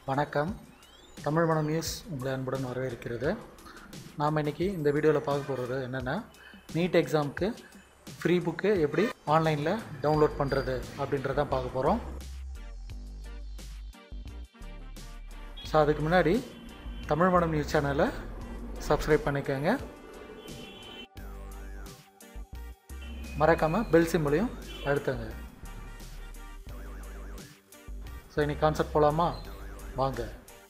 வணக்கம் தமிழ் மனம் நியூஸ் உங்களை அன்புடன் வரவேற்கிறது நாம் இன்றைக்கி இந்த வீடியோவில் பார்க்க போகிறது என்னென்னா நீட் எக்ஸாமுக்கு ஃப்ரீ புக்கு எப்படி ஆன்லைனில் டவுன்லோட் பண்ணுறது அப்படின்றதான் பார்க்க போகிறோம் ஸோ அதுக்கு முன்னாடி தமிழ் மனம் நியூஸ் சேனலை சப்ஸ்கிரைப் பண்ணிக்கோங்க மறக்காமல் பெல் சிம்பிளையும் அழுத்துங்க ஸோ இன்னைக்கு கான்செப்ட் போகலாமா வாங்க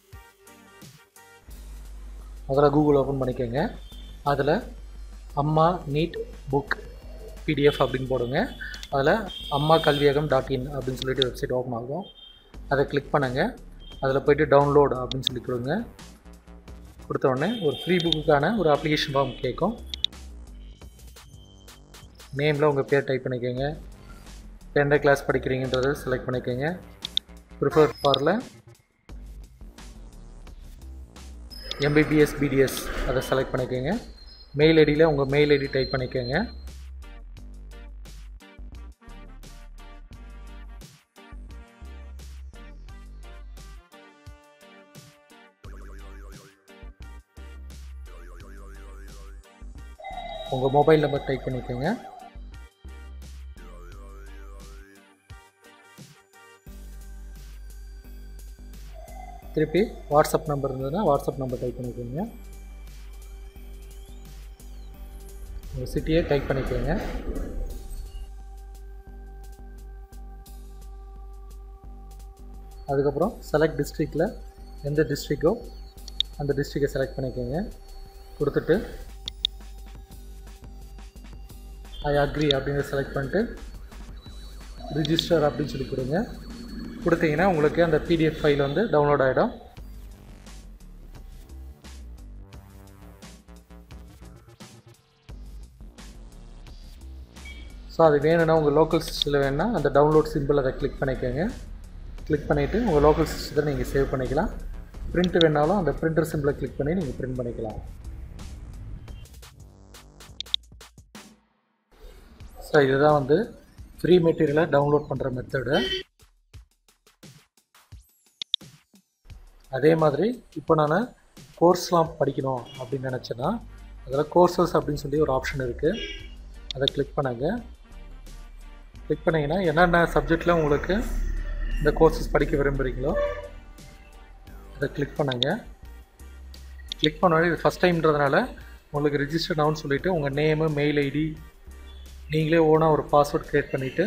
முதல்ல கூகுள் ஓப்பன் பண்ணிக்கோங்க அதில் அம்மா நீட் புக் பிடிஎஃப் அப்படின்னு போடுங்க அதில் அம்மா கல்வியகம் டாட் இன் அப்படின்னு சொல்லிட்டு வெப்சைட் ஓப்பன் ஆகும் அதை கிளிக் பண்ணுங்கள் அதில் போயிட்டு டவுன்லோட் அப்படின்னு சொல்லி கொடுங்க கொடுத்த உடனே ஒரு ஃப்ரீ புக்குக்கான ஒரு அப்ளிகேஷன் ஃபார்ம் கேட்கும் நேமில் உங்கள் பேர் டைப் பண்ணிக்கோங்க இப்போ எந்த கிளாஸ் படிக்கிறீங்கன்றதை செலக்ட் பண்ணிக்கோங்க ப்ரிஃபர் ஃபாரில் எம்பிபிஎஸ் பிடிஎஸ் அதை செலக்ட் பண்ணிக்கோங்க மெயில் ஐடியில் உங்கள் மெயில் ஐடி டைப் பண்ணிக்கோங்க உங்கள் மொபைல் நம்பர் டைப் பண்ணிக்கோங்க திருப்பி வாட்ஸ்அப் நம்பர் இருந்ததுன்னா வாட்ஸ்அப் நம்பர் டைப் பண்ணிக்கோங்க உங்கள் சிட்டியை டைப் பண்ணிக்கோங்க அதுக்கப்புறம் செலக்ட் டிஸ்ட்ரிக்டில் எந்த டிஸ்ட்ரிக்கோ அந்த டிஸ்ட்ரிக்டை செலக்ட் பண்ணிக்கோங்க கொடுத்துட்டு ஐ அக்ரி அப்படின்னு செலக்ட் பண்ணிட்டு ரிஜிஸ்டர் அப்படின்னு சொல்லி கொடுங்க கொடுத்தீங்கன்னா உங்களுக்கு அந்த பிடிஎஃப் ஃபைல் வந்து டவுன்லோட் ஆகிடும் ஸோ அது வேணும்னா உங்கள் லோக்கல் சிஸ்டத்தில் வேணும்னா அந்த டவுன்லோட் சிம்பிள் அதை கிளிக் பண்ணிக்கோங்க கிளிக் பண்ணிவிட்டு உங்கள் லோக்கல் சிஸ்டத்தை நீங்கள் சேவ் பண்ணிக்கலாம் பிரிண்ட் வேணாலும் அந்த பிரிண்டர் சிம்பிளை கிளிக் பண்ணி நீங்கள் பிரிண்ட் பண்ணிக்கலாம் ஸோ இதுதான் வந்து ஃப்ரீ மெட்டீரியலை டவுன்லோட் பண்ணுற மெத்தடு அதே மாதிரி இப்போ நான் கோர்ஸ்லாம் படிக்கணும் அப்படின்னு நினச்சேன்னா அதில் கோர்சஸ் அப்படின்னு சொல்லி ஒரு ஆப்ஷன் இருக்குது அதை கிளிக் பண்ணுங்க கிளிக் பண்ணிங்கன்னா என்னென்ன சப்ஜெக்டில் உங்களுக்கு இந்த கோர்சஸ் படிக்க விரும்புகிறீங்களோ அதை கிளிக் பண்ணுங்க கிளிக் பண்ண இது ஃபஸ்ட் டைம்ன்றதுனால உங்களுக்கு ரிஜிஸ்டர் ஆகும்னு சொல்லிவிட்டு உங்கள் நேமு மெயில் ஐடி நீங்களே ஓனாக ஒரு பாஸ்வேர்ட் க்ரியேட் பண்ணிவிட்டு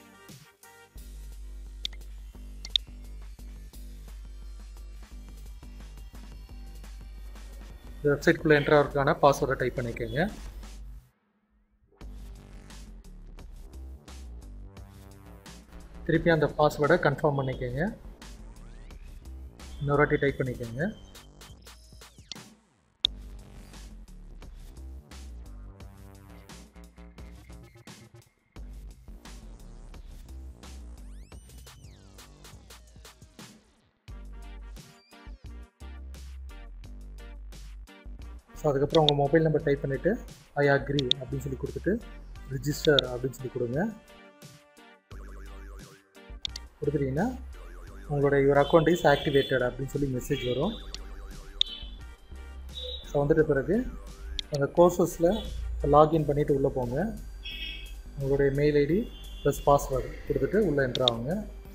வெப்சைட்குள்ளே என்ட்ரு ஆகிறதுக்கான பாஸ்வேர்டை டைப் பண்ணிக்கோங்க திருப்பி அந்த பாஸ்வேர்டை கன்ஃபார்ம் பண்ணிக்கோங்க இன்னொரு வாட்டி டைப் பண்ணிக்கோங்க ஸோ அதுக்கப்புறம் உங்கள் மொபைல் நம்பர் டைப் பண்ணிவிட்டு ஐ அக்ரி அப்படின்னு சொல்லி கொடுத்துட்டு ரிஜிஸ்டர் அப்படின்னு சொல்லி கொடுங்க கொடுத்துட்டீங்கன்னா உங்களோட யுவர் அக்கௌண்ட் இஸ் ஆக்டிவேட்டட் அப்படின்னு சொல்லி மெசேஜ் வரும் ஸோ வந்துட்ட பிறகு அந்த கோர்சஸில் லாகின் பண்ணிவிட்டு உள்ளே போங்க உங்களுடைய மெயில் ஐடி ப்ளஸ் பாஸ்வேர்டு கொடுத்துட்டு உள்ளே என்ட்ரு ஆகுங்க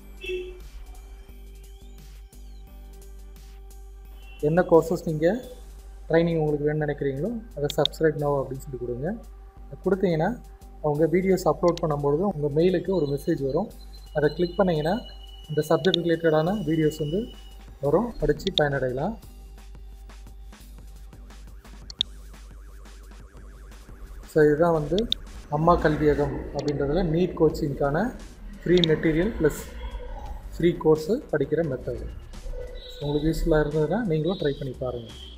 என்ன கோர்சஸ் நீங்கள் ட்ரைனிங் உங்களுக்கு வேணும்னு நினைக்கிறீங்களோ அதை சப்ஸ்கிரைப் நோ அப்படின்னு சொல்லி கொடுங்க கொடுத்தீங்கன்னா அவங்க வீடியோஸ் அப்லோட் பண்ணும்பொழுது உங்கள் மெயிலுக்கு ஒரு மெசேஜ் வரும் அதை கிளிக் பண்ணிங்கன்னா இந்த சப்ஜெக்ட் ரிலேட்டடான வீடியோஸ் வந்து வரும் படித்து பயனடையலாம் ஸோ இதுதான் வந்து அம்மா கல்வியகம் அப்படின்றதுல நீட் கோச்சிங்க்கான free material plus free course படிக்கிற மெத்தடு உங்களுக்கு யூஸ்ஃபுல்லாக இருந்ததுன்னா நீங்களும் ட்ரை பண்ணி பாருங்கள்